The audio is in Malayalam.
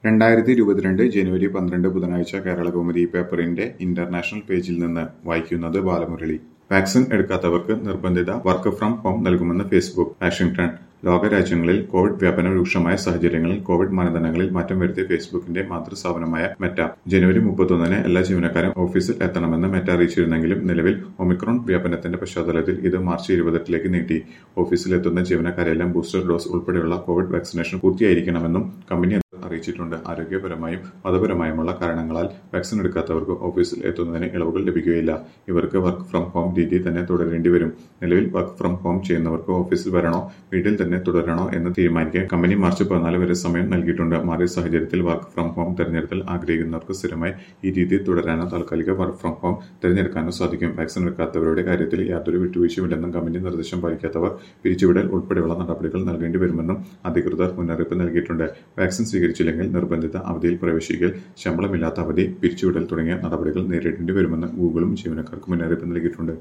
രണ്ടായിരത്തി ഇരുപത്തിരണ്ട് ജനുവരി പന്ത്രണ്ട് ബുധനാഴ്ച കേരളകൗമുദി പേപ്പറിന്റെ ഇന്റർനാഷണൽ പേജിൽ നിന്ന് വായിക്കുന്നത് ബാലമുരളി വാക്സിൻ എടുക്കാത്തവർക്ക് നിർബന്ധിത വർക്ക് ഫ്രം ഹോം നൽകുമെന്ന് ഫേസ്ബുക്ക് വാഷിംഗ്ടൺ ലോകരാജ്യങ്ങളിൽ കോവിഡ് വ്യാപനം രൂക്ഷമായ സാഹചര്യങ്ങളിൽ കോവിഡ് മാനദണ്ഡങ്ങളിൽ മാറ്റം വരുത്തിയ ഫേസ്ബുക്കിന്റെ മാതൃസ്ഥാപനമായ മെറ്റ ജനുവരി മുപ്പത്തൊന്നിന് എല്ലാ ജീവനക്കാരും ഓഫീസിൽ എത്തണമെന്ന് മെറ്റ അറിയിച്ചിരുന്നെങ്കിലും നിലവിൽ ഒമിക്രോൺ വ്യാപനത്തിന്റെ പശ്ചാത്തലത്തിൽ ഇത് മാർച്ച് ഇരുപത്തെട്ടിലേക്ക് നീട്ടി ഓഫീസിലെത്തുന്ന ജീവനക്കാരെല്ലാം ബൂസ്റ്റർ ഡോസ് ഉൾപ്പെടെയുള്ള കോവിഡ് വാക്സിനേഷൻ പൂർത്തിയായിരിക്കണമെന്നും കമ്പനി അറിയിച്ചിട്ടുണ്ട് ആരോഗ്യപരമായും മതപരമായുമുള്ള കാരണങ്ങളാൽ വാക്സിൻ എടുക്കാത്തവർക്ക് ഓഫീസിൽ എത്തുന്നതിന് ഇളവുകൾ ലഭിക്കുകയില്ല ഇവർക്ക് വർക്ക് ഫ്രം ഹോം രീതി തന്നെ തുടരേണ്ടി വരും നിലവിൽ വർക്ക് ഫ്രം ഹോം ചെയ്യുന്നവർക്ക് ഓഫീസിൽ വരണോ വീട്ടിൽ തന്നെ തുടരണോ എന്ന് തീരുമാനിക്കാൻ കമ്പനി മാർച്ച് പതിനാല് വരെ സമയം നൽകിയിട്ടുണ്ട് മാറിയ സാഹചര്യത്തിൽ വർക്ക് ഫ്രം ഹോം തെരഞ്ഞെടുക്കൽ ആഗ്രഹിക്കുന്നവർക്ക് സ്ഥിരമായി ഈ രീതി തുടരാനോ താൽക്കാലിക വർക്ക് ഫ്രം ഹോം തിരഞ്ഞെടുക്കാനോ സാധിക്കും വാക്സിൻ എടുക്കാത്തവരുടെ കാര്യത്തിൽ യാതൊരു വിട്ടുവീഴ്ചയുമില്ലെന്നും കമ്പനി നിർദ്ദേശം പാലിക്കാത്തവർ പിരിച്ചുവിടൽ ഉൾപ്പെടെയുള്ള നടപടികൾ നൽകേണ്ടി വരുമെന്നും അധികൃതർ മുന്നറിയിപ്പ് നൽകിയിട്ടുണ്ട് വാക്സിൻ സ്വീകരിച്ചില്ലെങ്കിൽ നിർബന്ധിത അവധിയിൽ പ്രവേശിക്കൽ ശമ്പളമില്ലാത്ത അവധി പിരിച്ചുവിടൽ തുടങ്ങിയ നടപടികൾ നേരിടേണ്ടി വരുമെന്ന് ഗൂഗിളും ജീവനക്കാർക്ക് മുന്നറിയിപ്പ് നൽകിയിട്ടുണ്ട്